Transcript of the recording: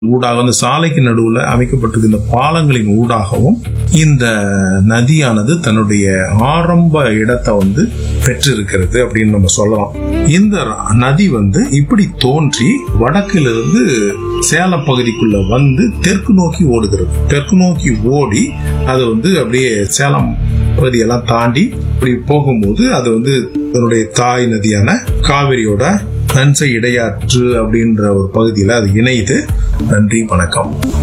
ஊடாக அந்த சாலைக்கு நடுவுல அமைக்கப்பட்டிருக்கின்ற பாலங்களின் ஊடாகவும் இந்த நதியானது தன்னுடைய ஆரம்ப இடத்தை வந்து பெற்றிருக்கிறது அப்படின்னு நம்ம சொல்லலாம் இந்த நதி வந்து இப்படி தோன்றி வடக்கிலிருந்து சேலம் பகுதிக்குள்ள வந்து தெற்கு நோக்கி ஓடுகிறது தெற்கு நோக்கி ஓடி அது வந்து அப்படியே சேலம் பகுதியெல்லாம் தாண்டி இப்படி போகும்போது அது வந்து தன்னுடைய தாய் நதியான காவிரியோட நன்சை இடையாற்று அப்படின்ற ஒரு பகுதியில் அது இணையுது நன்றி வணக்கம்